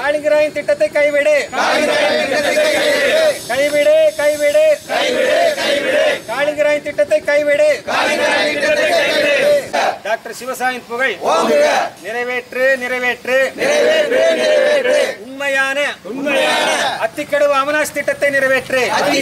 காளிங்கராயன் திட்டத்தை கைவிடு கைவிடு கைவிடு காளிங்கராயன் திட்டத்தை கைவிடு டாக்டர் சிவசாயின் புகழ் நிறைவேற்று நிறைவேற்று உண்மையான உண்மையான அத்திக்கடவு அமனாஷ் திட்டத்தை நிறைவேற்று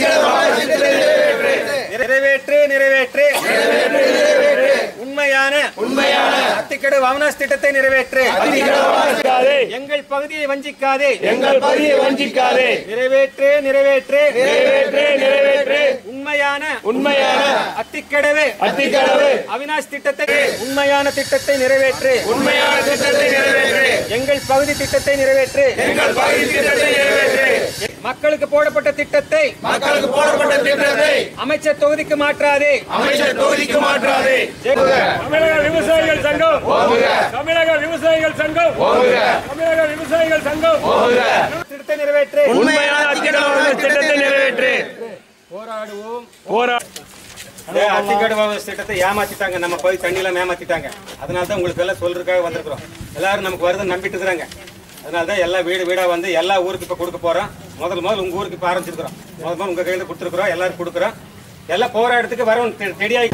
நிறைவேற்று நிறைவேற்று உண்மையான உண்மையான அத்திக்கடவு அமனாஷ் திட்டத்தை நிறைவேற்று வஞ்சிக்காதே எங்கள் பகுதியை வஞ்சிக்காதே எங்கள் பதியை வஞ்சிக்காதே நிறைவேற்று நிறைவேற்று நிறைவேற்று நிறைவேற்று உண்மையான உண்மையான அத்திக்கடவு அத்திக்கடவு அவினாஷ் திட்டத்தை உண்மையான திட்டத்தை நிறைவேற்று உண்மையான திட்டத்தை நிறைவேற்று எங்கள் பகுதி திட்டத்தை நிறைவேற்று எங்கள் பகுதி திட்டத்தை நிறைவேற்று மக்களுக்கு போடப்பட்ட திட்டத்தை மக்களுக்கு போடப்பட்ட திட்டத்தை அமைச்சர் தொகுதிக்கு மாற்றாதே அமைச்சர் தொகுதிக்கு மாற்றாதே தமிழக விவசாயிகள் சங்கம் தமிழக விவசாயிகள் சங்கம் தமிழக விவசாயிகள் சங்கம் திட்டத்தை நிறைவேற்று உண்மையான அத்திக்கடவு திட்டத்தை நிறைவேற்று போராடுவோம் போரா அத்திக்கடவு திட்டத்தை ஏமாத்திட்டாங்க நம்ம போய் தண்ணியெல்லாம் ஏமாத்திட்டாங்க அதனால தான் உங்களுக்கு எல்லாம் சொல்றதுக்காக வந்திருக்கிறோம் எல்லாரும் நமக்கு வருதுன்னு நம்பிட்டு இருக்கிறாங்க அதனால தான் எல்லா வீடு வீடா வந்து எல்லா ஊருக்கு இப்போ கொடுக்க போறோம் முதல் முதல் உங்க ஊருக்கு இப்போ ஆரம்பிச்சிருக்கிறோம் முதல் முதல் உங்க கையில கொடுத்துருக்குறோம் எல்லாரும் கொடுக்குறோம் எல்லாம் போற இடத்துக்கு வரும் ரெடியாகி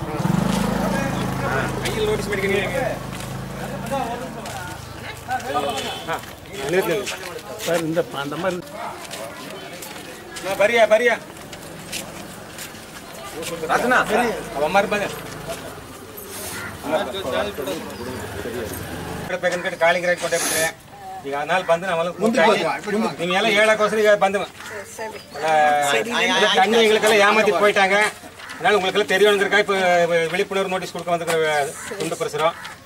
கையில் நோட்டீஸ் பண்ணிக்கிறீங்க ஆ, நிறுத்து, நிறுத்து. ஆ, பரியா பரியா ரத்னா அவன் மாதிரி பாங்க ಬೇಕಂದ್ಕಡೆ ಕಾಳಿಂಗ್ರಾಯ್ ಕೊಟ್ಟೆ ಬಿಟ್ರೆ ಈಗ ನಾಲ್ ಬಂದು ನಾವೆಲ್ಲ நீங்க எல்லாம் ஏழாக்கோசரம் இங்க வந்து அண்ணி எங்களுக்கெல்லாம் ஏமாத்திட்டு போயிட்டாங்க அதனால உங்களுக்கு எல்லாம் தெரியணுங்கிறக்கா இப்போ விழிப்புணர்வு நோட்டீஸ் கொடுக்க வந்துருக்கிற துண்டு பிரசுரம்